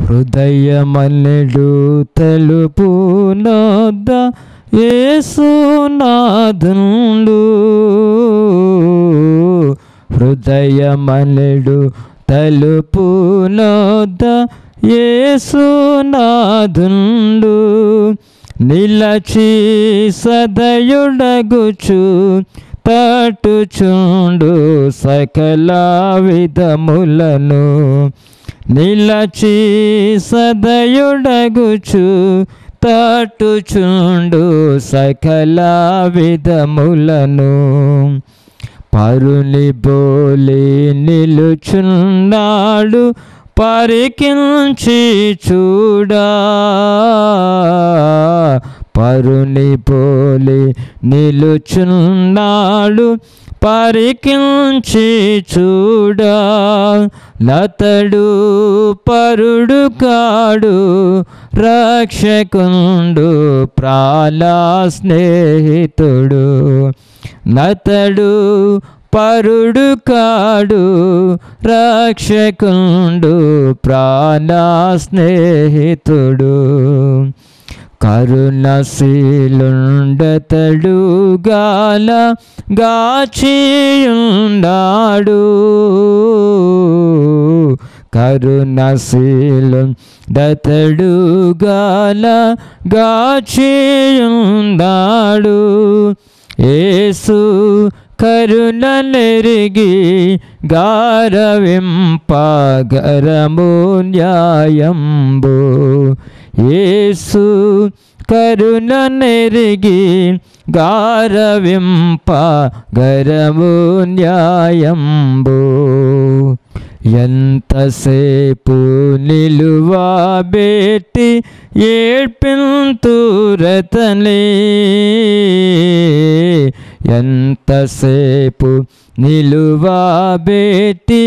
హృదయమల్లెడు తలుపు నొద్ద యేసునాథుండు హృదయమల్లెడు తలుపు నొద్ద యేసునాథుండు నిలచి సదయుడగుచు తట్టుచుండు సకల విధములను నిలచి సదయుడగుచు తట్టుచుండు సకల విధములను పరుని బోలి నిలుచున్నాడు పరికించి చూడా పరుని పోలి నిలుచున్నాడు పరికించి చూడా లతడు పరుడు కాడు రక్షకుండు ప్రాలా స్నేహితుడు నతడు పరుడు కాడు రక్షకుండు ప్రాణ స్నేహితుడు కరుణశీలుండతడు గాల గాచియుండాడు కరుణశీలు దతడు గాల గాచియుండాడు ఏసు కరుణ నెరిగి గారవింపగరము న్యాయంబు యేసు కరుణ నెరిగి గారవింప గరము న్యాయంబు ఎంతసేపు నిలువబెట్టి ఏడ్పింతురతనే ఎంతసేపు నిలువబెట్టి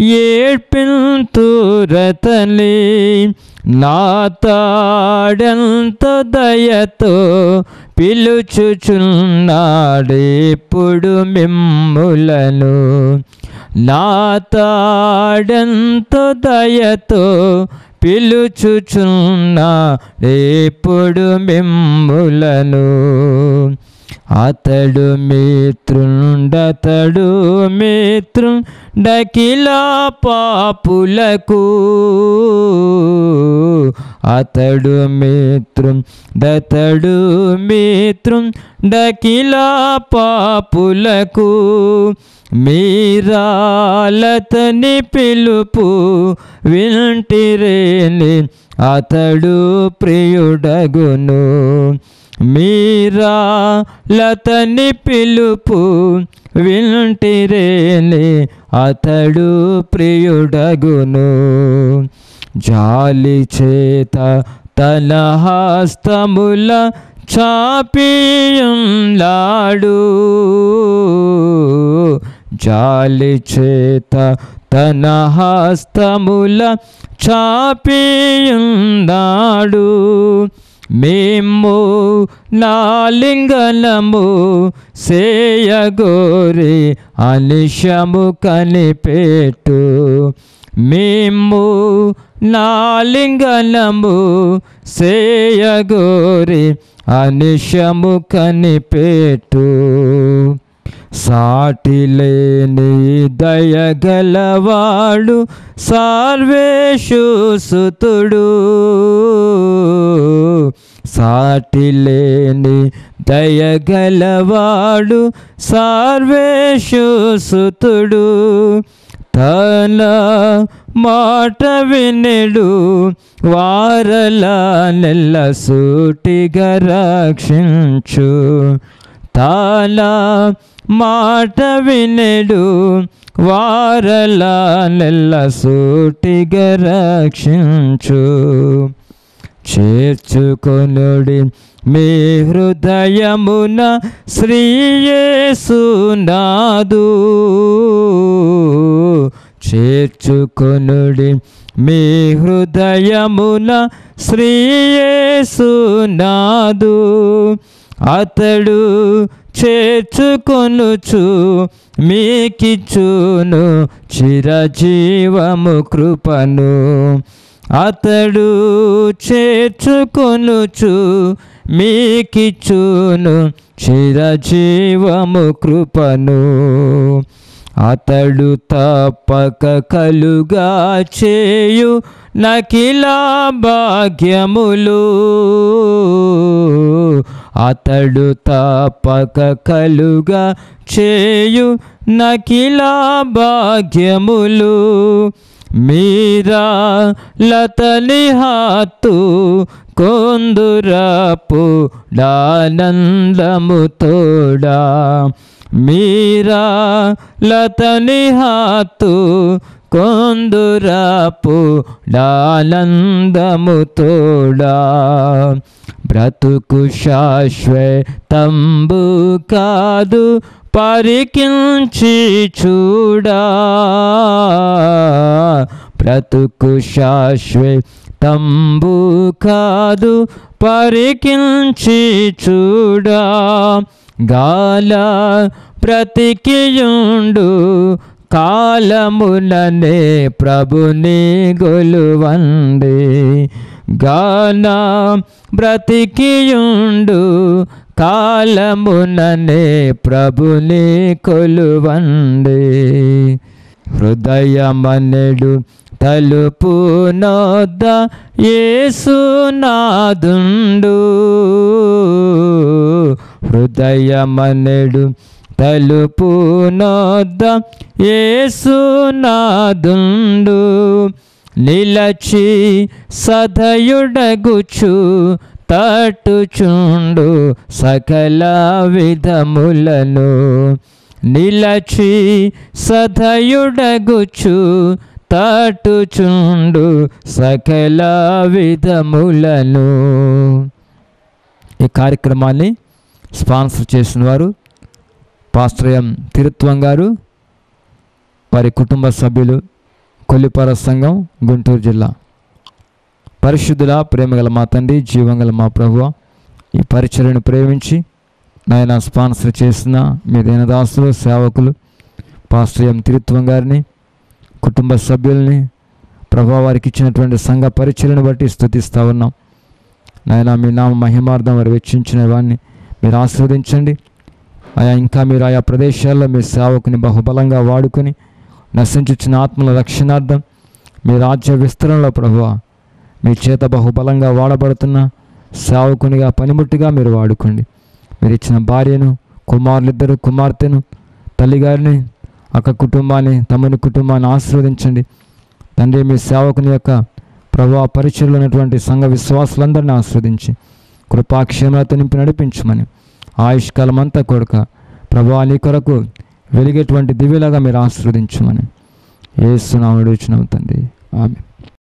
ఏడ్పింతురతనే నా తాడంత దయతో పిలుచుచున్నాడెప్పుడు మిమ్ములను నా తాడంత దయతో పిలుచుచున్నాడెప్పుడు మిమ్ములను అతడు మిత్రుండతడు మిత్రుండకిలా పాపులకు అతడు మిత్రం దతడు మిత్రం డకిలా పాపులకు మీరాలతని పిలుపు వింటిరేని అతడు ప్రియుడగును మీరా లతని పిలుపు వింటిరేని అతడు ప్రియుడగును జాలి చేత తన హస్తముల చాపియుంలాడు జాలి చేత తన హస్తముల చాపియుందాడు మేము నాలింగనము సేయగోరి అనిశము కనిపెట్టు మేము నాలింగనము సేయగోరి అనిశము కనిపెట్టు సాటిలేని దయగలవాడు సార్వేషు సుతుడు సాటిలేని దయగలవాడు సార్వేషు సుతుడు తన మాట వినెడు వారల నెల్ల సూటిగా రక్షించు తాన మాట వినెడు వారల నెల్ల సూటిగా రక్షించు చేర్చుకొనుడి మీ హృదయమున శ్రీయేసునాదు చేర్చుకొనుడి మీ హృదయమున శ్రీయేసునాదు అతడు చేర్చుకొనుచు మీకిచ్చును చిరజీవము కృపను అతడు చేర్చుకొనుచు మీకిచ్చును చిరజీవము కృపను అతడు తప్పక కలుగా చేయు నకిలా భాగ్యములు అతడు తప్పక కలుగా చేయు నకిలా భాగ్యములు మీరా లతని హాతు కొందురపు డానందము తోడా మీరా లతని హాతు కొందురపు డానందము తోడా బ్రతుకు శాశ్వతంబు కాదు పరికించి చూడా బ్రతుకు శాశ్వతంబు కాదు పరికించి చూడా గాల బ్రతికియుండు కాలముననే ప్రభుని గొలువండి గాన బ్రతికియుండు కాలముననే ప్రభుని కొలువండి హృదయమనెడు తలుపు నొద్ద యేసునాదుండు హృదయమనెడు తలుపు నొద్ద యేసునాదుండు నిలచి సదయుడగుచు తట్టుచుండు సకల విధములను నిలచి సదయుడగుచు తట్టుచుండు సకల విధములను ఈ కార్యక్రమాన్ని స్పాన్సర్ చేసిన వారు పాస్టర్ ఎం తిరుత్వం గారు వారి కుటుంబ సభ్యులు కొల్లిపర సంఘం గుంటూరు జిల్లా పరిశుద్ధుల ప్రేమగల మా తండ్రి జీవంగల మా ప్రభువ ఈ పరిచయను ప్రేమించి నాయన స్పాన్సర్ చేసిన మీ దీనదాసులు సేవకులు పాస్టర్ ఎం తిరుత్వం గారిని కుటుంబ సభ్యుల్ని ప్రభా వారికి ఇచ్చినటువంటి సంఘ పరిచయను బట్టి స్థుతిస్తూ ఉన్నాం నాయన మీ నామ మహిమార్థం వారు వెచ్చించిన వాడిని మీరు ఆస్వాదించండి ఆయా ఇంకా మీరు ఆయా ప్రదేశాల్లో మీ సేవకుని బహుబలంగా వాడుకొని నశించుచిన ఆత్మల రక్షణార్థం మీ రాజ్య విస్తరణలో ప్రభువ మీ చేత బహుబలంగా వాడబడుతున్న సేవకునిగా పనిముట్టుగా మీరు వాడుకోండి మీరు ఇచ్చిన భార్యను కుమారులిద్దరు కుమార్తెను తల్లిగారిని అక్క కుటుంబాన్ని తమని కుటుంబాన్ని ఆశీర్వదించండి తండ్రి మీ సేవకుని యొక్క ప్రభావ పరిచయలో ఉన్నటువంటి సంఘ విశ్వాసులందరినీ ఆస్వాదించి కృపాక్షేమలతో నింపి నడిపించమని ఆయుష్కాలం అంతా కొడుక ప్రభా నీ కొరకు వెలిగేటువంటి దివ్యలాగా మీరు ఆశీర్వదించమని ఏసునాముడు వచ్చినాం తండ్రి ఆమె